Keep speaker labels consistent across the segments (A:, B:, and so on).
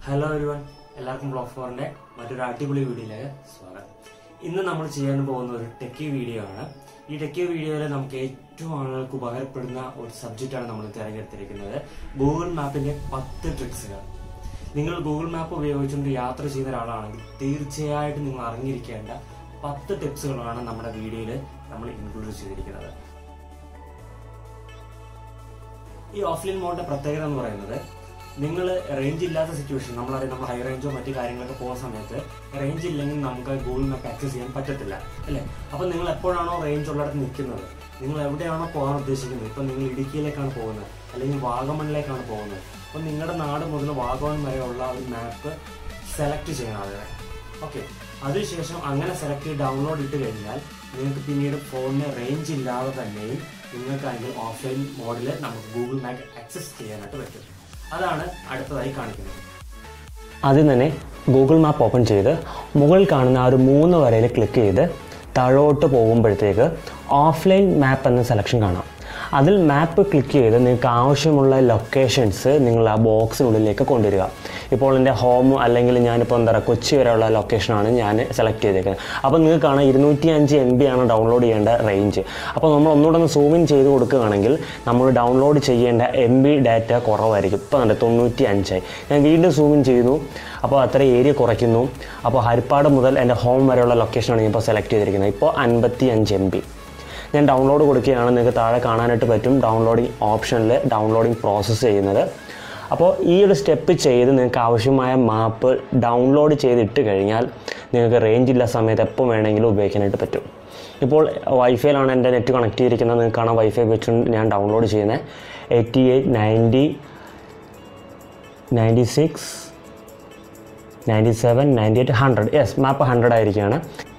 A: hello everyone എല്ലാവർക്കും blog ഫോറിന്റെ മറ്റൊരു അടിപൊളി വീഡിയോയിലേക്ക് സ്വാഗതം ഇന്ന് നമ്മൾ ചെയ്യാൻ പോകുന്ന ഒരു ടെക്കി വീഡിയോ ആണ് ഈ ടെക്കി വീഡിയോയിൽ നമുക്ക് ഏറ്റവും ആളുകൾക്ക് ഉപകാരപ്പെടുന്ന ഒരു സബ്ജക്റ്റാണ് നമ്മൾ തിരഞ്ഞെടുത്തിരിക്കുന്നത് ഗൂഗിൾ മാപ്പിന്റെ പത്ത് ട്രിക്സുകൾ നിങ്ങൾ ഗൂഗിൾ മാപ്പ് ഉപയോഗിച്ചുകൊണ്ട് യാത്ര ചെയ്യുന്ന ഒരാളാണെങ്കിൽ തീർച്ചയായിട്ടും നിങ്ങൾ അറിഞ്ഞിരിക്കേണ്ട പത്ത് ടിപ്സുകളാണ് നമ്മുടെ വീഡിയോയിൽ നമ്മൾ ഇൻക്ലൂഡ് ചെയ്തിരിക്കുന്നത് ഈ ഓഫ്ലൈൻ മോഡിന്റെ പ്രത്യേകത എന്ന് പറയുന്നത് നിങ്ങൾ റേഞ്ച് ഇല്ലാത്ത സിറ്റുവേഷൻ നമ്മളറിയാം നമ്മൾ ഹൈ റേഞ്ചോ മറ്റു കാര്യങ്ങളൊക്കെ പോകുന്ന സമയത്ത് റേഞ്ച് ഇല്ലെങ്കിൽ നമുക്ക് ഗൂഗിൾ മാപ്പ് ആക്സസ് ചെയ്യാൻ പറ്റത്തില്ല അല്ലേ അപ്പൊ നിങ്ങൾ എപ്പോഴാണോ റേഞ്ച് ഉള്ളിടത്ത് നിൽക്കുന്നത് നിങ്ങൾ എവിടെയാണോ പോകാൻ ഉദ്ദേശിക്കുന്നത് ഇപ്പൊ നിങ്ങൾ ഇടുക്കിയിലേക്കാണ് പോകുന്നത് അല്ലെങ്കിൽ വാഗമണിലേക്കാണ് പോകുന്നത് അപ്പൊ നിങ്ങളുടെ നാട് മുതൽ വാഗമൺ വരെയുള്ള ഒരു മാപ്പ് സെലക്ട് ചെയ്യണം അതിനെ ഓക്കെ അതിനുശേഷം അങ്ങനെ സെലക്ട് ചെയ്ത് ഡൗൺലോഡ് ഇട്ട് കഴിഞ്ഞാൽ നിങ്ങൾക്ക് പിന്നീട് ഫോണിന് റേഞ്ച് ഇല്ലാതെ തന്നെയും നിങ്ങൾക്ക് അതിന്റെ ഓഫ്ലൈൻ മോഡിൽ നമുക്ക് ഗൂഗിൾ മാപ്പ് ആക്സസ് ചെയ്യാനായിട്ട് പറ്റും അതാണ് അടുത്തതായി കാണിക്കുന്നത്
B: ആദ്യം തന്നെ ഗൂഗിൾ മാപ്പ് ഓപ്പൺ ചെയ്ത് മുകളിൽ കാണുന്ന ആ ഒരു മൂന്ന് വരയിൽ ക്ലിക്ക് ചെയ്ത് താഴോട്ട് പോകുമ്പോഴത്തേക്ക് ഓഫ്ലൈൻ മാപ്പ് എന്ന സെലക്ഷൻ കാണാം അതിൽ മാപ്പ് ക്ലിക്ക് ചെയ്ത് നിങ്ങൾക്ക് ആവശ്യമുള്ള ലൊക്കേഷൻസ് നിങ്ങൾ ആ ബോക്സിനുള്ളിലേക്ക് കൊണ്ടുവരിക ഇപ്പോൾ എൻ്റെ ഹോം അല്ലെങ്കിൽ ഞാനിപ്പോൾ എന്താ പറയുക കൊച്ചി വരെയുള്ള ലൊക്കേഷനാണ് ഞാൻ സെലക്ട് ചെയ്തേക്കുന്നത് അപ്പോൾ നിങ്ങൾക്ക് കാണാം ഇരുന്നൂറ്റി അഞ്ച് എം ബി ആണ് ഡൗൺലോഡ് ചെയ്യേണ്ട റേഞ്ച് അപ്പോൾ നമ്മൾ ഒന്നുകൂടെ ഒന്ന് സൂം ഇൻ ചെയ്ത് കൊടുക്കുകയാണെങ്കിൽ നമ്മൾ ഡൗൺലോഡ് ചെയ്യേണ്ട എം ബി ഡാറ്റ കുറവായിരിക്കും ഇപ്പോൾ നല്ല തൊണ്ണൂറ്റി അഞ്ചായി ഞാൻ വീണ്ടും സൂം ഇൻ ചെയ്യുന്നു അപ്പോൾ അത്ര ഏരിയ കുറയ്ക്കുന്നു അപ്പോൾ ഹരിപ്പാട് മുതൽ എൻ്റെ ഹോം വരെയുള്ള ലൊക്കേഷനാണ് ഞാൻ ഇപ്പോൾ സെലക്ട് ചെയ്തിരിക്കുന്നത് ഇപ്പോൾ അൻപത്തി അഞ്ച് എം ബി ഞാൻ ഡൗൺലോഡ് കൊടുക്കുകയാണ് നിങ്ങൾക്ക് താഴെ കാണാനായിട്ട് പറ്റും ഡൗൺലോഡിങ് ഓപ്ഷനിൽ ഡൗൺലോഡിങ് പ്രോസസ്സ് ചെയ്യുന്നത് അപ്പോൾ ഈ ഒരു സ്റ്റെപ്പ് ചെയ്ത് നിങ്ങൾക്ക് ആവശ്യമായ മാപ്പ് ഡൗൺലോഡ് ചെയ്തിട്ട് കഴിഞ്ഞാൽ നിങ്ങൾക്ക് റേഞ്ച് ഇല്ല സമയത്ത് എപ്പോൾ വേണമെങ്കിലും ഉപയോഗിക്കാനായിട്ട് പറ്റും ഇപ്പോൾ വൈഫൈയിലാണ് എൻ്റെ നെറ്റ് കണക്ട് ചെയ്തിരിക്കുന്നത് നിങ്ങൾക്ക് കാണാം വൈഫൈ വെച്ചുകൊണ്ട് ഞാൻ ഡൗൺലോഡ് ചെയ്യുന്നത് eighty eight ninety ninety six ninety seven ninety eight hundred yes map hundred ആയിരിക്കുകയാണ്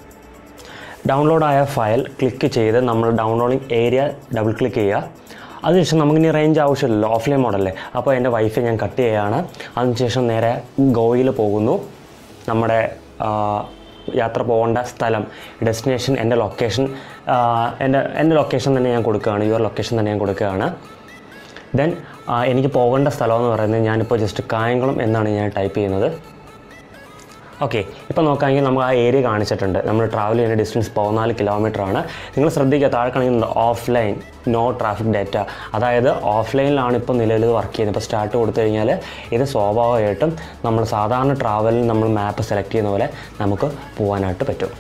B: ഡൗൺലോഡായ ഫയൽ ക്ലിക്ക് ചെയ്ത് നമ്മൾ ഡൗൺലോഡിങ് ഏരിയ ഡബിൾ ക്ലിക്ക് ചെയ്യുക അതിനുശേഷം നമുക്കിനി റേഞ്ച് ആവശ്യമില്ലല്ലോ ഓഫ്ലൈൻ മോഡല്ലേ അപ്പോൾ എൻ്റെ വൈഫൈ ഞാൻ കട്ട് ചെയ്യുകയാണ് അതിനുശേഷം നേരെ ഗോയിൽ പോകുന്നു നമ്മുടെ ആ, യാത്ര പോകേണ്ട സ്ഥലം ഡെസ്റ്റിനേഷൻ എൻ്റെ ലൊക്കേഷൻ എൻ്റെ എൻ്റെ ലൊക്കേഷൻ തന്നെ ഞാൻ കൊടുക്കുകയാണ് യുവർ ലൊക്കേഷൻ തന്നെ ഞാൻ കൊടുക്കുകയാണ് ദെൻ എനിക്ക് പോകേണ്ട സ്ഥലം എന്ന് പറയുന്നത് ഞാനിപ്പോൾ ജസ്റ്റ് കായംകുളം എന്നാണ് ഞാൻ ടൈപ്പ് ചെയ്യുന്നത് ഓക്കെ ഇപ്പോൾ നോക്കുകയാണെങ്കിൽ നമുക്ക് ആ ഏരിയ കാണിച്ചിട്ടുണ്ട് നമ്മൾ ട്രാവൽ ചെയ്യുന്ന ഡിസ്റ്റൻസ് പതിനാല് കിലോമീറ്റർ ആണ് നിങ്ങൾ ശ്രദ്ധിക്കുക താഴെ കാണിക്കുന്നുണ്ട് ഓഫ്ലൈൻ നോ ട്രാഫിക് ഡാറ്റ അതായത് ഓഫ്ലൈനിലാണ് ഇപ്പോൾ നിലവിൽ വർക്ക് ചെയ്യുന്നത് ഇപ്പോൾ സ്റ്റാർട്ട് കൊടുത്തു കഴിഞ്ഞാൽ ഇത് സ്വാഭാവികമായിട്ടും നമ്മൾ സാധാരണ ട്രാവലിൽ നമ്മൾ മാപ്പ് സെലക്ട് ചെയ്യുന്ന പോലെ നമുക്ക് പോകാനായിട്ട് പറ്റും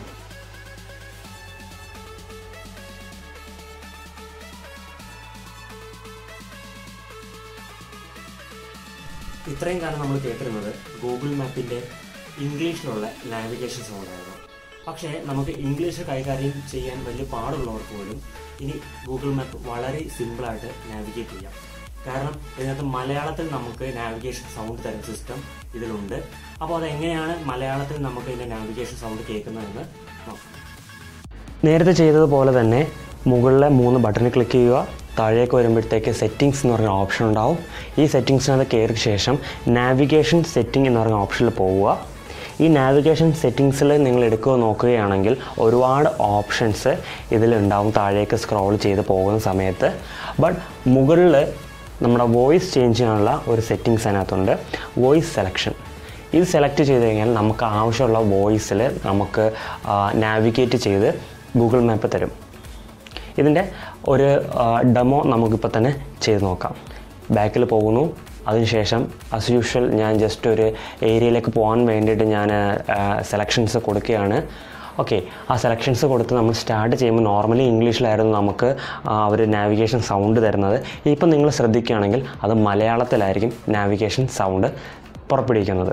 A: ഇത്രയും കാലം നമ്മൾ കേട്ടിരുന്നത് ഗൂഗിൾ മാപ്പിന്റെ ഇംഗ്ലീഷിലുള്ള നാവിഗേഷൻ സോണായിരുന്നു പക്ഷേ നമുക്ക് ഇംഗ്ലീഷ് കൈകാര്യം ചെയ്യാൻ വലിയ പാടുള്ളവർക്ക് പോലും ഇനി ഗൂഗിൾ മാപ്പ് വളരെ സിമ്പിളായിട്ട് നാവിഗേറ്റ് ചെയ്യാം കാരണം ഇതിനകത്ത് മലയാളത്തിൽ നമുക്ക് നാവിഗേഷൻ സൗണ്ട് തരുന്ന സിസ്റ്റം ഇതിലുണ്ട് അപ്പോൾ അതെങ്ങനെയാണ് മലയാളത്തിൽ നമുക്ക് ഇതിന്റെ നാവിഗേഷൻ സൗണ്ട് കേൾക്കുന്നതെന്ന് നോക്കാം
B: നേരത്തെ ചെയ്തതുപോലെ തന്നെ മുകളിലെ മൂന്ന് ബട്ടണിൽ ക്ലിക്ക് ചെയ്യുക താഴേക്ക് വരുമ്പോഴത്തേക്ക് സെറ്റിങ്സ് എന്ന് പറഞ്ഞ ഓപ്ഷൻ ഉണ്ടാവും ഈ സെറ്റിങ്സിനകത്ത് കയറിയ ശേഷം നാവിഗേഷൻ സെറ്റിംഗ് എന്ന് പറഞ്ഞ ഓപ്ഷനിൽ പോവുക ഈ നാവിഗേഷൻ സെറ്റിങ്സിൽ നിങ്ങൾ എടുക്കുക നോക്കുകയാണെങ്കിൽ ഒരുപാട് ഓപ്ഷൻസ് ഇതിലുണ്ടാവും താഴേക്ക് സ്ക്രോൾ ചെയ്ത് പോകുന്ന സമയത്ത് ബട്ട് മുകളിൽ നമ്മുടെ വോയിസ് ചേഞ്ച് ചെയ്യാനുള്ള ഒരു സെറ്റിങ്സ് അതിനകത്തുണ്ട് വോയിസ് സെലക്ഷൻ ഇത് സെലക്ട് ചെയ്ത് കഴിഞ്ഞാൽ നമുക്ക് ആവശ്യമുള്ള വോയിസിൽ നമുക്ക് നാവിഗേറ്റ് ചെയ്ത് ഗൂഗിൾ മാപ്പ് തരും ഇതിൻ്റെ ഒരു ഡെമോ നമുക്കിപ്പോൾ തന്നെ ചെയ്ത് നോക്കാം ബാക്കിൽ പോകുന്നു അതിനുശേഷം ആസ് യൂഷ്വൽ ഞാൻ ജസ്റ്റ് ഒരു ഏരിയയിലേക്ക് പോകാൻ വേണ്ടിയിട്ട് ഞാൻ സെലക്ഷൻസ് കൊടുക്കുകയാണ് ഓക്കെ ആ സെലക്ഷൻസ് കൊടുത്ത് നമ്മൾ സ്റ്റാർട്ട് ചെയ്യുമ്പോൾ നോർമലി ഇംഗ്ലീഷിലായിരുന്നു നമുക്ക് അവർ നാവിഗേഷൻ സൗണ്ട് തരുന്നത് ഇപ്പം നിങ്ങൾ ശ്രദ്ധിക്കുകയാണെങ്കിൽ അത് മലയാളത്തിലായിരിക്കും നാവിഗേഷൻ സൗണ്ട് പുറപ്പെടുവിക്കുന്നത്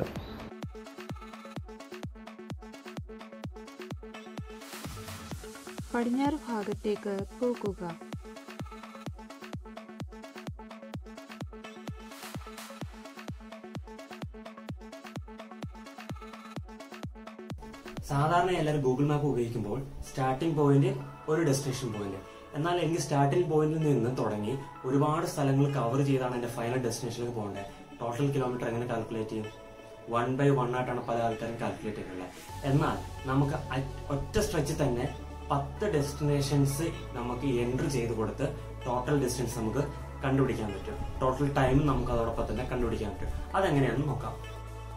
C: പടിഞ്ഞാറ് ഭാഗത്തേക്ക് പോകുക
A: സാധാരണ എല്ലാവരും ഗൂഗിൾ മാപ്പ് ഉപയോഗിക്കുമ്പോൾ സ്റ്റാർട്ടിംഗ് പോയിന്റ് ഒരു ഡെസ്റ്റിനേഷൻ പോയിന്റ് എന്നാൽ എനിക്ക് സ്റ്റാർട്ടിംഗ് പോയിന്റിൽ നിന്ന് തുടങ്ങി ഒരുപാട് സ്ഥലങ്ങൾ കവർ ചെയ്താണ് എന്റെ ഫൈനൽ ഡെസ്റ്റിനേഷനിലേക്ക് പോകേണ്ടത് ടോട്ടൽ കിലോമീറ്റർ എങ്ങനെ കാൽക്കുലേറ്റ് ചെയ്യും വൺ ബൈ വൺ ആയിട്ടാണ് പല ആൾക്കാരും കാൽക്കുലേറ്റ് ചെയ്തിട്ടുള്ളത് എന്നാൽ നമുക്ക് അ- ഒറ്റ സ്ട്രെച്ചിൽ തന്നെ പത്ത് ഡെസ്റ്റിനേഷൻസ് നമുക്ക് എൻട്രി ചെയ്ത് കൊടുത്ത് ടോട്ടൽ ഡിസ്റ്റൻസ് നമുക്ക് കണ്ടുപിടിക്കാൻ പറ്റും ടോട്ടൽ ടൈം നമുക്ക് അതോടൊപ്പം തന്നെ കണ്ടുപിടിക്കാൻ പറ്റും അതെങ്ങനെയാണെന്ന് നോക്കാം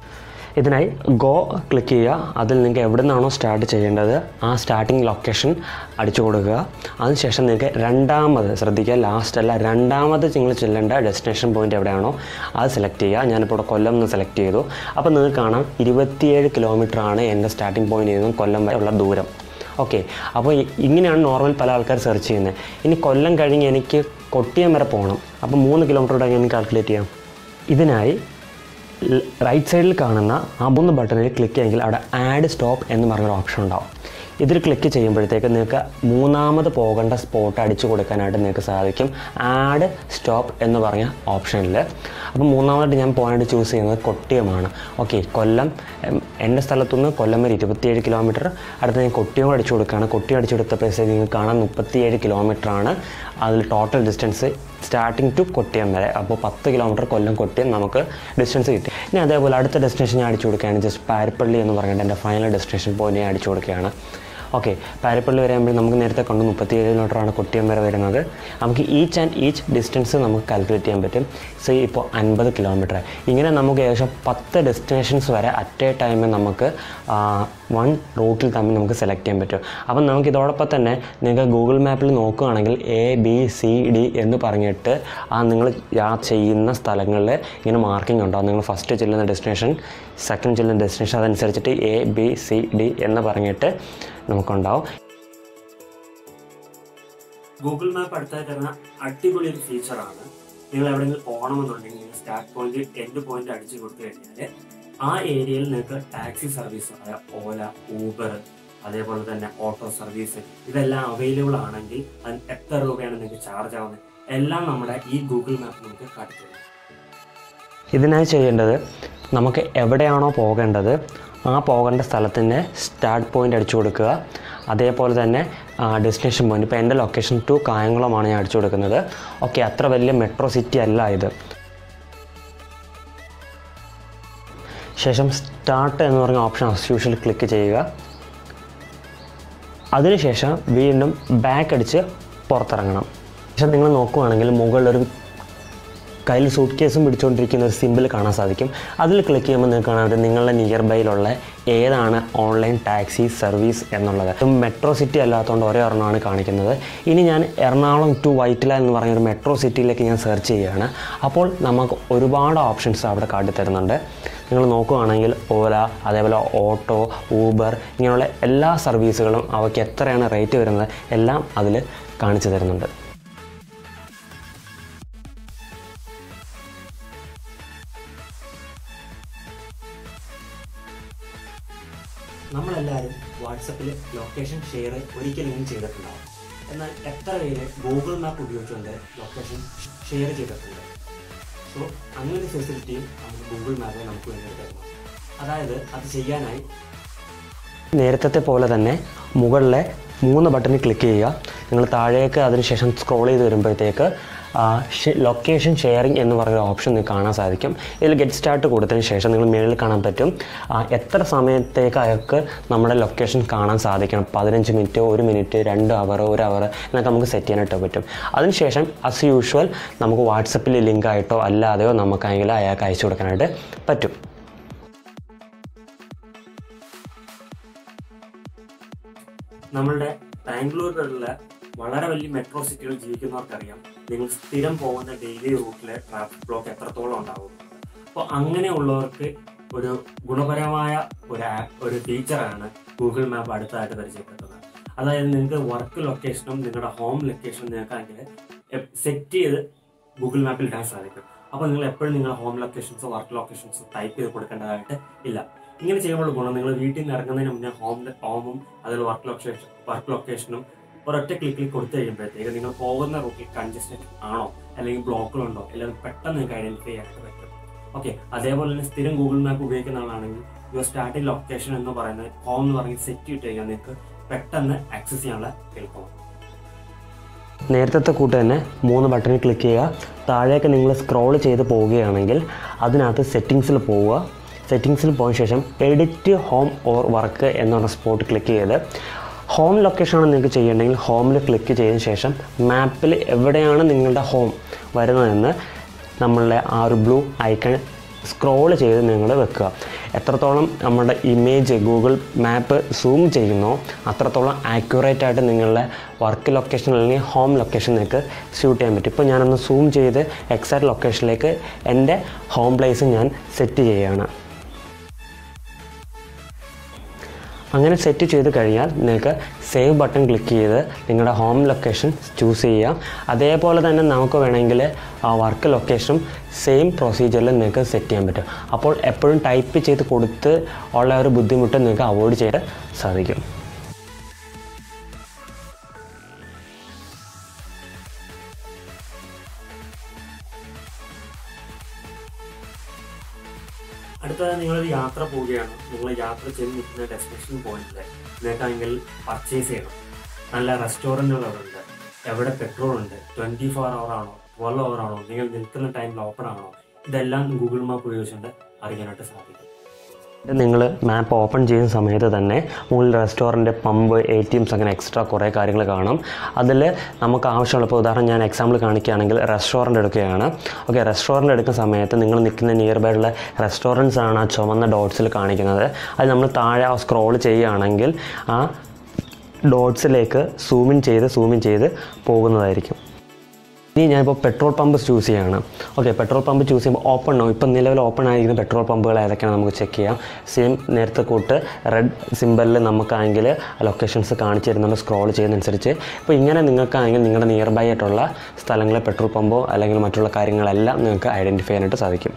B: ഇതിനായി ഗോ ക്ലിക്ക് ചെയ്യുക അതിൽ നിങ്ങൾക്ക് എവിടെ നിന്നാണോ സ്റ്റാർട്ട് ചെയ്യേണ്ടത് ആ സ്റ്റാർട്ടിംഗ് ലൊക്കേഷൻ അടിച്ചു കൊടുക്കുക അതിനുശേഷം നിങ്ങൾക്ക് രണ്ടാമത് ശ്രദ്ധിക്കുക ലാസ്റ്റ് അല്ല രണ്ടാമത് നിങ്ങൾ ചെല്ലേണ്ട ഡെസ്റ്റിനേഷൻ പോയിന്റ് എവിടെയാണോ അത് സെലക്ട് ചെയ്യുക ഞാനിപ്പോൾ ഇവിടെ കൊല്ലം എന്ന് സെലക്ട് ചെയ്തു അപ്പോൾ നിങ്ങൾക്ക് കാണാം ഇരുപത്തിയേഴ് കിലോമീറ്റർ ആണ് എൻ്റെ സ്റ്റാർട്ടിംഗ് പോയിന്റിൽ നിന്നും കൊല്ലം വരെ ഉള്ള ദൂരം ഓക്കെ അപ്പോൾ ഇ- ഇങ്ങനെയാണ് നോർമൽ പല ആൾക്കാർ സെർച്ച് ചെയ്യുന്നത് ഇനി കൊല്ലം കഴിഞ്ഞ് എനിക്ക് കൊട്ടിയം വരെ പോകണം അപ്പോൾ മൂന്ന് കിലോമീറ്റർ എങ്ങനെ കാൽക്കുലേറ്റ് ചെയ്യാം ഇതിനായി റൈറ്റ് സൈഡിൽ കാണുന്ന ആ മൂന്ന് ബട്ടണിൽ ക്ലിക്ക് ചെയ്യുമെങ്കിൽ അവിടെ ആഡ് സ്റ്റോപ്പ് എന്ന് പറഞ്ഞൊരു ഓപ്ഷൻ ഉണ്ടാവും ഇതിൽ ക്ലിക്ക് ചെയ്യുമ്പോഴത്തേക്ക് നിങ്ങൾക്ക് മൂന്നാമത് പോകേണ്ട സ്പോട്ട് അടിച്ചു കൊടുക്കാനായിട്ട് നിങ്ങൾക്ക് സാധിക്കും ആഡ് സ്റ്റോപ്പ് എന്ന് പറഞ്ഞ ഓപ്ഷനിൽ അപ്പോൾ മൂന്നാമതായിട്ട് ഞാൻ പോകാനായിട്ട് ചൂസ് ചെയ്യുന്നത് കൊട്ടിയമാണ് ഓക്കെ കൊല്ലം എം, എൻ്റെ സ്ഥലത്തുനിന്ന് കൊല്ലം വരെ ഇരുപത്തിയേഴ് കിലോമീറ്റർ അടുത്ത് ഞാൻ കൊട്ടിയം അടിച്ചു കൊടുക്കുകയാണ് കൊട്ടിയം അടിച്ചു കൊടുത്തപ്പോഴത്തേക്ക് നിങ്ങൾക്ക് കാണാൻ മുപ്പത്തിയേഴ് കിലോമീറ്ററാണ് അതിൽ total distance starting to Kottiyam വരെ അപ്പോൾ പത്ത് കിലോമീറ്റർ കൊല്ലം കൊട്ടിയം നമുക്ക് ഡിസ്റ്റൻസ് കിട്ടി ഇനി അതേപോലെ അടുത്ത ഡെസ്റ്റിനേഷൻ ഞാൻ അടിച്ചു കൊടുക്കുകയാണ് ജസ്റ്റ് പാരിപ്പള്ളി എന്ന് പറഞ്ഞിട്ട് എൻ്റെ ഫൈനൽ ഡെസ്റ്റിനേഷൻ പോയിന്റ് ഞാൻ അടിച്ചു കൊടുക്കുകയാണ് ഓക്കെ പാരിപ്പള്ളി വരുമ്പോൾ നമുക്ക് നേരത്തെ കണ്ടു മുപ്പത്തിയേഴ് കിലോമീറ്ററാണ് കൊട്ടിയം വരെ വരുന്നത് നമുക്ക് ഈച്ച് ആൻഡ് ഈച്ച് ഡിസ്റ്റൻസ് നമുക്ക് കാൽക്കുലേറ്റ് ചെയ്യാൻ പറ്റും സോ ഇപ്പോൾ അൻപത് കിലോമീറ്റർ ഇങ്ങനെ നമുക്ക് ഏകദേശം പത്ത് ഡെസ്റ്റിനേഷൻസ് വരെ അറ്റ് എ ടൈമിൽ നമുക്ക് വൺ റൂട്ടിൽ തമ്മിൽ നമുക്ക് സെലക്ട് ചെയ്യാൻ പറ്റും അപ്പം നമുക്ക് ഇതോടൊപ്പം തന്നെ നിങ്ങൾക്ക് ഗൂഗിൾ മാപ്പിൽ നോക്കുകയാണെങ്കിൽ എ ബി സി ഡി എന്ന് പറഞ്ഞിട്ട് ആ നിങ്ങൾ യാത്ര ചെയ്യുന്ന സ്ഥലങ്ങളിൽ ഇങ്ങനെ മാർക്കിംഗ് ഉണ്ടാവും നിങ്ങൾ ഫസ്റ്റ് ചെല്ലുന്ന ഡെസ്റ്റിനേഷൻ സെക്കൻഡ് ചെല്ലുന്ന ഡെസ്റ്റിനേഷൻ അതനുസരിച്ചിട്ട് എ ബി സി ഡി എന്ന് പറഞ്ഞിട്ട് നമുക്കുണ്ടാവും
A: ഗൂഗിൾ മാപ്പ് അടുത്തായി തരുന്ന അടിപൊളി ഒരു ഫീച്ചറാണ് നിങ്ങൾ എവിടെയെങ്കിലും പോകണമെന്നുണ്ടെങ്കിൽ നിങ്ങൾ സ്റ്റാർട്ട് പോയിന്റ് എൻഡ് പോയിന്റ് അടിച്ചു കൊടുത്തു കഴിഞ്ഞാൽ ആ ഏരിയയിൽ നിങ്ങൾക്ക് ടാക്സി സർവീസ് ആയ ഓല ഊബർ അതേപോലെ തന്നെ ഓട്ടോ സർവീസ് ഇതെല്ലാം അവൈലബിൾ ആണെങ്കിൽ അതിന് എത്ര രൂപയാണ് നിങ്ങൾക്ക് ചാർജ് ആവുന്നത് എല്ലാം നമ്മുടെ ഈ ഗൂഗിൾ മാപ്പ് നമുക്ക് കാട്ടിത്തരും
B: ഇതിനായി ചെയ്യേണ്ടത് നമുക്ക് എവിടെയാണോ പോകേണ്ടത് ആ പോകേണ്ട സ്ഥലത്തിൻ്റെ സ്റ്റാർട്ട് പോയിന്റ് അടിച്ചു കൊടുക്കുക അതേപോലെ തന്നെ ഡെസ്റ്റിനേഷൻ പോയിന്റ് ഇപ്പോൾ എൻ്റെ ലൊക്കേഷൻ ടു കായംകുളമാണ് ഞാൻ അടിച്ചു കൊടുക്കുന്നത് ഓക്കെ അത്ര വലിയ മെട്രോ സിറ്റി അല്ല ഇത് ശേഷം സ്റ്റാർട്ട് എന്ന് പറഞ്ഞ ഓപ്ഷൻ ആസ് യൂഷ്വൽ ക്ലിക്ക് ചെയ്യുക അതിനുശേഷം വീണ്ടും ബാക്ക് അടിച്ച് പുറത്തിറങ്ങണം ശേഷം നിങ്ങൾ നോക്കുകയാണെങ്കിൽ മുകളിലൊരു കയ്യിൽ സൂട്ട് കേസും പിടിച്ചുകൊണ്ടിരിക്കുന്ന ഒരു സിമ്പിൾ കാണാൻ സാധിക്കും അതിൽ ക്ലിക്ക് ചെയ്യുമ്പോൾ നിങ്ങൾക്ക് കാണാൻ പറ്റും നിങ്ങളുടെ നിയർ ബൈയിലുള്ള ഏതാണ് ഓൺലൈൻ ടാക്സി സർവീസ് എന്നുള്ളത് ഇത് മെട്രോ സിറ്റി അല്ലാത്തതുകൊണ്ട് ഒരേ ഒരെണ്ണമാണ് കാണിക്കുന്നത് ഇനി ഞാൻ എറണാകുളം ടു വൈറ്റില എന്ന് പറഞ്ഞ ഒരു മെട്രോ സിറ്റിയിലേക്ക് ഞാൻ സെർച്ച് ചെയ്യുകയാണ് അപ്പോൾ നമുക്ക് ഒരുപാട് ഓപ്ഷൻസ് അവിടെ കാട്ടിത്തരുന്നുണ്ട് നിങ്ങൾ നോക്കുകയാണെങ്കിൽ ഓല അതേപോലെ ഓട്ടോ ഊബർ ഇങ്ങനെയുള്ള എല്ലാ സർവീസുകളും അവയ്ക്ക് എത്രയാണ് റേറ്റ് വരുന്നത് എല്ലാം അതിൽ കാണിച്ചു തരുന്നുണ്ട്
A: നമ്മളെല്ലാവരും വാട്സപ്പിൽ ലൊക്കേഷൻ ഷെയർ ഒരിക്കലെങ്കിലും ചെയ്തിട്ടുണ്ടാവും എന്നാൽ എത്ര പേര് ഗൂഗിൾ മാപ്പ് ഉപയോഗിച്ചുകൊണ്ട് ലൊക്കേഷൻ ഷെയർ ചെയ്തിട്ടുണ്ട് സോ അങ്ങനെ ഒരു ഫെസിലിറ്റിയും നമുക്ക് ഗൂഗിൾ മാപ്പ് നമുക്ക് വേണ്ടി തരുന്നു അതായത് അത് ചെയ്യാനായി
B: നേരത്തെ പോലെ തന്നെ മുകളിലെ മൂന്ന് ബട്ടണിൽ ക്ലിക്ക് ചെയ്യുക നിങ്ങൾ താഴേക്ക് അതിനുശേഷം സ്ക്രോൾ ചെയ്ത് വരുമ്പോഴത്തേക്ക് ലൊക്കേഷൻ ഷെയറിംഗ് എന്ന് പറയുന്ന ഓപ്ഷൻ നിങ്ങൾക്ക് കാണാൻ സാധിക്കും ഇതിൽ ഗെറ്റ് സ്റ്റാർട്ട് കൊടുത്തതിന് ശേഷം നിങ്ങൾ മേളിൽ കാണാൻ പറ്റും ആ, എത്ര സമയത്തേക്ക് അയാൾക്ക് നമ്മുടെ ലൊക്കേഷൻ കാണാൻ സാധിക്കണം പതിനഞ്ച് മിനിറ്റ് ഒരു മിനിറ്റ് രണ്ട് അവർ ഒരു അവർ എന്നൊക്കെ നമുക്ക് സെറ്റ് ചെയ്യാനായിട്ട് പറ്റും അതിനുശേഷം അസ് യൂഷ്വൽ നമുക്ക് വാട്സപ്പിൽ ലിങ്ക് ആയിട്ടോ അല്ലാതെയോ നമുക്കാണെങ്കിൽ അയാൾക്ക് അയച്ചു കൊടുക്കാനായിട്ട് പറ്റും
A: നമ്മളുടെ ബാംഗ്ലൂരിലുള്ള വളരെ വലിയ മെട്രോ സിറ്റികൾ ജീവിക്കുന്നവർക്കറിയാം നിങ്ങൾ സ്ഥിരം പോകുന്ന ഡെയിലി റൂട്ടിലെ ട്രാഫിക് ബ്ലോക്ക് എത്രത്തോളം ഉണ്ടാവും അപ്പോൾ അങ്ങനെയുള്ളവർക്ക് ഒരു ഗുണപരമായ ഒരു ആപ്പ് ഒരു ഫീച്ചറാണ് ഗൂഗിൾ മാപ്പ് അടുത്തതായിട്ട് പരിചയപ്പെടുത്തുന്നത് അതായത് നിങ്ങൾക്ക് വർക്ക് ലൊക്കേഷനും നിങ്ങളുടെ ഹോം ലൊക്കേഷനും നിങ്ങൾക്കാണെങ്കിൽ സെറ്റ് ചെയ്ത് ഗൂഗിൾ മാപ്പിൽ ഇടാൻ സാധിക്കും അപ്പോൾ നിങ്ങൾ എപ്പോഴും നിങ്ങളുടെ ഹോം ലൊക്കേഷൻസോ വർക്ക് ലൊക്കേഷൻസോ ടൈപ്പ് ചെയ്ത് കൊടുക്കേണ്ടതായിട്ട് ഇല്ല ഇങ്ങനെ ചെയ്യുമ്പോൾ ഗുണം നിങ്ങൾ വീട്ടിൽ നിന്ന് ഇറങ്ങുന്നതിന് മുന്നേ ഹോം ഹോമും അതിൽ വർക്ക് ലൊക്കേഷൻ വർക്ക് ലൊക്കേഷനും ഒരൊറ്റ ക്ലിക്കിൽ കൊടുത്തു കഴിയുമ്പോഴത്തേക്ക് നിങ്ങൾ പോകുന്ന റൂട്ടിൽ കൺജസ്റ്റഡ് ആണോ അല്ലെങ്കിൽ ബ്ലോക്കുകളുണ്ടോ അല്ലെങ്കിൽ പെട്ടെന്ന് നിങ്ങൾക്ക് ഐഡന്റിഫൈ ചെയ്യാനായിട്ട് പറ്റും ഓക്കെ അതേപോലെ തന്നെ സ്ഥിരം ഗൂഗിൾ മാപ്പ് ഉപയോഗിക്കുന്ന ആളാണെങ്കിൽ യുവർ സ്റ്റാർട്ടിംഗ് ലൊക്കേഷൻ എന്ന് പറയുന്നത് ഹോം എന്ന് പറഞ്ഞ് സെറ്റ് ഇട്ട് കഴിഞ്ഞാൽ നിങ്ങൾക്ക് പെട്ടെന്ന് ആക്സസ് ചെയ്യാനുള്ള എളുപ്പമാണ്
B: നേരത്തെ കൂട്ട് തന്നെ മൂന്ന് ബട്ടണിൽ ക്ലിക്ക് ചെയ്യുക താഴേക്ക് നിങ്ങൾ സ്ക്രോൾ ചെയ്ത് പോവുകയാണെങ്കിൽ അതിനകത്ത് സെറ്റിങ്സിൽ പോവുക സെറ്റിങ്സിൽ പോയ ശേഷം എഡിറ്റ് ഹോം ഓർ വർക്ക് എന്നുള്ള സ്പോട്ട് ക്ലിക്ക് ചെയ്ത് ഹോം ലൊക്കേഷനാണ് നിങ്ങൾക്ക് ചെയ്യേണ്ടെങ്കിൽ ഹോമിൽ ക്ലിക്ക് ചെയ്തതിന് ശേഷം മാപ്പിൽ എവിടെയാണ് നിങ്ങളുടെ ഹോം വരുന്നതെന്ന് നമ്മളുടെ ആ ഒരു ബ്ലൂ ഐക്കൺ സ്ക്രോൾ ചെയ്ത് നിങ്ങൾ വെക്കുക എത്രത്തോളം നമ്മുടെ ഇമേജ് ഗൂഗിൾ മാപ്പ് സൂം ചെയ്യുന്നോ അത്രത്തോളം ആക്യുറേറ്റ് ആയിട്ട് നിങ്ങളുടെ വർക്ക് ലൊക്കേഷൻ അല്ലെങ്കിൽ ഹോം ലൊക്കേഷൻ നിങ്ങൾക്ക് ഷൂട്ട് ചെയ്യാൻ പറ്റും ഇപ്പോൾ ഞാനൊന്ന് സൂം ചെയ്ത് എക്സാക്ട് ലൊക്കേഷനിലേക്ക് എൻ്റെ ഹോം പ്ലേസ് ഞാൻ സെറ്റ് ചെയ്യുകയാണ് അങ്ങനെ സെറ്റ് ചെയ്ത് കഴിഞ്ഞാൽ നിങ്ങൾക്ക് സേവ് ബട്ടൺ ക്ലിക്ക് ചെയ്ത് നിങ്ങളുടെ ഹോം ലൊക്കേഷൻ ചൂസ് ചെയ്യാം അതേപോലെ തന്നെ നമുക്ക് വേണമെങ്കിൽ ആ വർക്ക് ലൊക്കേഷനും സെയിം പ്രൊസീജിയറിൽ നിങ്ങൾക്ക് സെറ്റ് ചെയ്യാൻ പറ്റും അപ്പോൾ എപ്പോഴും ടൈപ്പ് ചെയ്ത് കൊടുത്ത് ഉള്ള ഒരു ബുദ്ധിമുട്ട് നിങ്ങൾക്ക് അവോയ്ഡ് ചെയ്യാൻ സാധിക്കും
A: അടുത്തത് നിങ്ങളൊരു യാത്ര പോവുകയാണ് നിങ്ങൾ യാത്ര ചെയ്ത് നിൽക്കുന്ന ഡെസ്റ്റിനേഷൻ പോയിന്റിൽ നിങ്ങൾക്കാണെങ്കിൽ പർച്ചേസ് ചെയ്യണം നല്ല റെസ്റ്റോറൻറ്റുകൾ അവിടെ ഉണ്ട് എവിടെ പെട്രോൾ ഉണ്ട് ട്വൻറ്റി ഫോർ അവർ ആണോ ട്വൽവ് അവർ ആണോ നിങ്ങൾ നിൽക്കുന്ന ടൈമിൽ ഓപ്പൺ ആണോ ഇതെല്ലാം ഗൂഗിൾ മാപ്പ് ഉപയോഗിച്ചുകൊണ്ട് അറിയാനായിട്ട് സാധിക്കും
B: നിങ്ങൾ മാപ്പ് ഓപ്പൺ ചെയ്യുന്ന സമയത്ത് തന്നെ മുകളിൽ restaurant pump A T Ms അങ്ങനെ എക്സ്ട്രാ കുറേ കാര്യങ്ങൾ കാണും അതിൽ നമുക്ക് ആവശ്യമുള്ള ഇപ്പോൾ ഉദാഹരണം ഞാൻ എക്സാമ്പിൾ കാണിക്കുകയാണെങ്കിൽ റെസ്റ്റോറൻറ്റ് എടുക്കുകയാണ് ഓക്കെ റെസ്റ്റോറൻറ്റ് എടുക്കുന്ന സമയത്ത് നിങ്ങൾ നിൽക്കുന്ന നിയർ ബൈ ഉള്ള റെസ്റ്റോറൻറ്റ്സ് ആണ് ആ ചുവന്ന ഡോട്ട്സിൽ കാണിക്കുന്നത് അത് നമ്മൾ താഴെ സ്ക്രോൾ ചെയ്യുകയാണെങ്കിൽ ആ ഡോട്ട്സിലേക്ക് സൂമിൻ ചെയ്ത് സൂമിൻ ചെയ്ത് പോകുന്നതായിരിക്കും ഇനി ഞാനിപ്പോൾ പെട്രോൾ പമ്പ് ചൂസ് ചെയ്യുകയാണ് ഓക്കെ പെട്രോൾ പമ്പ് ചൂസ് ചെയ്യുമ്പോൾ ഓപ്പൺ നോ ഇപ്പം നിലവിൽ ഓപ്പൺ ആയിരിക്കുന്ന പെട്രോൾ പമ്പുകൾ ഏതൊക്കെയാണ് നമുക്ക് ചെക്ക് ചെയ്യാം സെയിം നേരത്തെ കൂട്ട് റെഡ് സിമ്പലിൽ നമുക്കാണെങ്കിൽ ലൊക്കേഷൻസ് കാണിച്ചു തരും നമ്മൾ സ്ക്രോൾ ചെയ്യുന്നതനുസരിച്ച് ഇപ്പോൾ ഇങ്ങനെ നിങ്ങൾക്കാണെങ്കിൽ നിങ്ങളുടെ നിയർ ബൈ ആയിട്ടുള്ള സ്ഥലങ്ങളിലെ പെട്രോൾ പമ്പോ അല്ലെങ്കിൽ മറ്റുള്ള കാര്യങ്ങളെല്ലാം നിങ്ങൾക്ക് ഐഡൻറ്റിഫൈ ചെയ്യാനായിട്ട് സാധിക്കും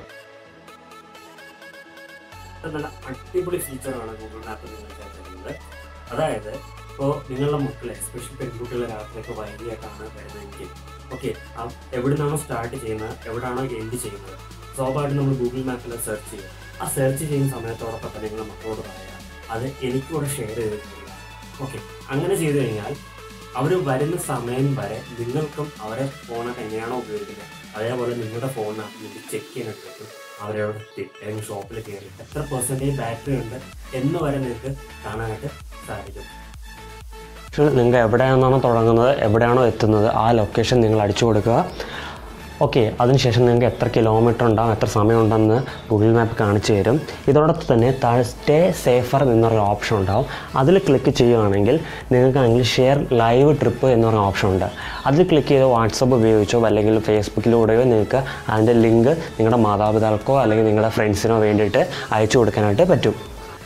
A: ഇത് നല്ല അടിപൊളി ഫീച്ചറാണ് ഗൂഗിൾ മാപ്പ് നിങ്ങൾക്ക് തരുന്നത് അതായത് ഇപ്പോൾ നിങ്ങളുടെ മക്കളെ എസ്പെഷ്യലി പെൺകുട്ടികളെ രാത്രിയൊക്കെ വൈകിയായിട്ടാണ് വരുന്നതെങ്കിൽ ഓക്കെ എവിടെ നിന്നാണോ സ്റ്റാർട്ട് ചെയ്യുന്നത് എവിടെയാണോ എൻഡ് ചെയ്യുന്നത് സ്വാഭാവികമായിട്ടും നമ്മൾ ഗൂഗിൾ മാപ്പിൽ സെർച്ച് ചെയ്യും ആ സെർച്ച് ചെയ്യുന്ന സമയത്തോടൊപ്പം തന്നെ നിങ്ങളുടെ മക്കളോട് പറയാം അത് എനിക്കൂടെ ഷെയർ ചെയ്ത് തരിക ഓക്കെ അങ്ങനെ ചെയ്തു കഴിഞ്ഞാൽ അവർ വരുന്ന സമയം വരെ നിങ്ങൾക്കും അവരെ ഫോണൊക്കെ എങ്ങനെയാണോ ഉപയോഗിക്കുന്നത് അതേപോലെ നിങ്ങളുടെ ഫോണിനകത്ത് നിങ്ങൾക്ക് ചെക്ക് ചെയ്യാനായിട്ട് പറ്റും അവരവിടെ എത്തി ഏതെങ്കിലും ഷോപ്പിൽ കയറി എത്ര പെർസെൻറ്റേജ് ബാറ്ററി ഉണ്ട് എന്ന് വരെ നിങ്ങൾക്ക് കാണാനായിട്ട് സാധിക്കും
B: പക്ഷേ നിങ്ങൾക്ക് എവിടെയാണോ തുടങ്ങുന്നത് എവിടെയാണോ എത്തുന്നത് ആ ലൊക്കേഷൻ നിങ്ങൾ അടിച്ചു കൊടുക്കുക ഓക്കെ അതിനുശേഷം നിങ്ങൾക്ക് എത്ര കിലോമീറ്റർ ഉണ്ടാകും എത്ര സമയം ഉണ്ടെന്ന് ഗൂഗിൾ മാപ്പ് കാണിച്ചു തരും ഇതോടൊപ്പം തന്നെ താഴെ സ്റ്റേ സേഫർ എന്നൊരു ഓപ്ഷൻ ഉണ്ടാവും അതിൽ ക്ലിക്ക് ചെയ്യുകയാണെങ്കിൽ നിങ്ങൾക്കാണെങ്കിൽ ഷെയർ ലൈവ് ട്രിപ്പ് എന്ന് പറഞ്ഞ ഓപ്ഷൻ ഉണ്ട് അതിൽ ക്ലിക്ക് ചെയ്ത് വാട്സപ്പ് ഉപയോഗിച്ചോ അല്ലെങ്കിൽ ഫേസ്ബുക്കിലൂടെയോ നിങ്ങൾക്ക് അതിൻ്റെ ലിങ്ക് നിങ്ങളുടെ മാതാപിതാക്കൾക്കോ അല്ലെങ്കിൽ നിങ്ങളുടെ ഫ്രണ്ട്സിനോ വേണ്ടിയിട്ട് അയച്ചു കൊടുക്കാനായിട്ട് പറ്റും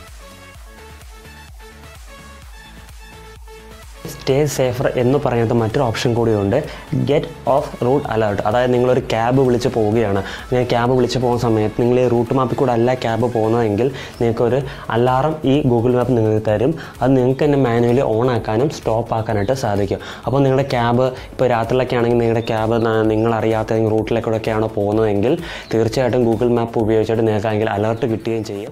B: സ്റ്റേ സേഫർ എന്ന് പറയുന്നത് മറ്റൊരു ഓപ്ഷൻ കൂടിയുണ്ട് ഗെറ്റ് ഓഫ് റൂട്ട് അലേർട്ട് അതായത് നിങ്ങളൊരു ക്യാബ് വിളിച്ച് പോവുകയാണ് നിങ്ങൾ ക്യാബ് വിളിച്ച് പോകുന്ന സമയത്ത് നിങ്ങൾ ഈ റൂട്ട് മാപ്പിൽ കൂടെ അല്ല ക്യാബ് പോകുന്നതെങ്കിൽ നിങ്ങൾക്കൊരു അലാറം ഈ ഗൂഗിൾ മാപ്പ് നിങ്ങൾക്ക് തരും അത് നിങ്ങൾക്ക് തന്നെ മാനുവലി ഓൺ ആക്കാനും സ്റ്റോപ്പ് ആക്കാനായിട്ട് സാധിക്കും അപ്പോൾ നിങ്ങളുടെ ക്യാബ് ഇപ്പോൾ രാത്രിയിലൊക്കെ ആണെങ്കിൽ നിങ്ങളുടെ ക്യാബ് നിങ്ങൾ അറിയാത്ത റൂട്ടിലേക്കൂടെയൊക്കെയാണോ പോകുന്നതെങ്കിൽ തീർച്ചയായിട്ടും ഗൂഗിൾ മാപ്പ് ഉപയോഗിച്ചിട്ട് നിങ്ങൾക്കാണെങ്കിൽ അലേർട്ട് കിട്ടുകയും ചെയ്യും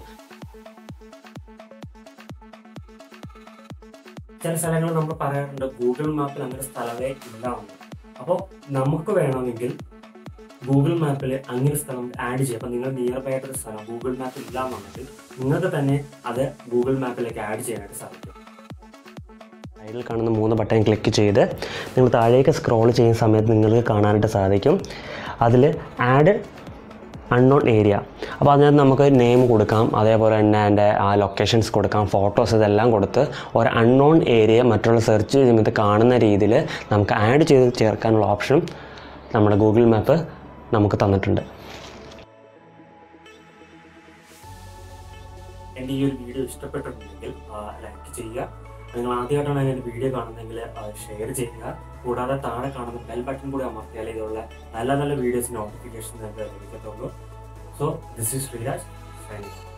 A: ചില സ്ഥലങ്ങൾ നമ്മൾ പറയാറുണ്ട് ഗൂഗിൾ മാപ്പിൽ അങ്ങനെ സ്ഥലമേ ഇല്ല എന്ന് അപ്പോൾ നമുക്ക് വേണമെങ്കിൽ ഗൂഗിൾ മാപ്പിൽ അങ്ങനെ സ്ഥലം ആഡ് ചെയ്യാം അപ്പോൾ നിങ്ങൾ നിയർ ബൈ ആയിട്ടൊരു സ്ഥലം ഗൂഗിൾ മാപ്പിൽ ഇല്ല എന്നുണ്ടെങ്കിൽ നിങ്ങൾക്ക് തന്നെ അത് ഗൂഗിൾ മാപ്പിലേക്ക് ആഡ് ചെയ്യാനായിട്ട് സാധിക്കും
B: സൈഡിൽ കാണുന്ന മൂന്ന് ബട്ടൺ ക്ലിക്ക് ചെയ്ത് നിങ്ങൾ താഴേക്ക് സ്ക്രോൾ ചെയ്യുന്ന സമയത്ത് നിങ്ങൾക്ക് കാണാനായിട്ട് സാധിക്കും അതിൽ ആഡ് അൺനോൺ ഏരിയ അപ്പോൾ അതിനകത്ത് നമുക്ക് നെയിം കൊടുക്കാം അതേപോലെ തന്നെ അതിൻ്റെ ആ ലൊക്കേഷൻസ് കൊടുക്കാം ഫോട്ടോസ് ഇതെല്ലാം കൊടുത്ത് ഒരു അൺനോൺ ഏരിയ മറ്റുള്ള സെർച്ച് സമയത്ത് കാണുന്ന രീതിയിൽ നമുക്ക് ആഡ് ചെയ്ത് ചേർക്കാനുള്ള ഓപ്ഷൻ നമ്മുടെ ഗൂഗിൾ മാപ്പ് നമുക്ക് തന്നിട്ടുണ്ട്
A: എൻ്റെ ഈ ഒരു വീഡിയോ ഇഷ്ടപ്പെട്ടിട്ടുണ്ടെങ്കിൽ ലൈക്ക് ചെയ്യുക നിങ്ങൾ ആദ്യമായിട്ടാണ് എൻ്റെ വീഡിയോ കാണുന്നതെങ്കിൽ ഷെയർ ചെയ്യുക കൂടാതെ താഴെ കാണുന്ന ബെൽ ബട്ടൺ കൂടി അമർത്തിയാൽ ഇതുള്ള നല്ല നല്ല വീഡിയോസ് നോട്ടിഫിക്കേഷൻ നിങ്ങൾക്ക് ലഭിക്കത്തുള്ളൂ so this is Sreeraj signing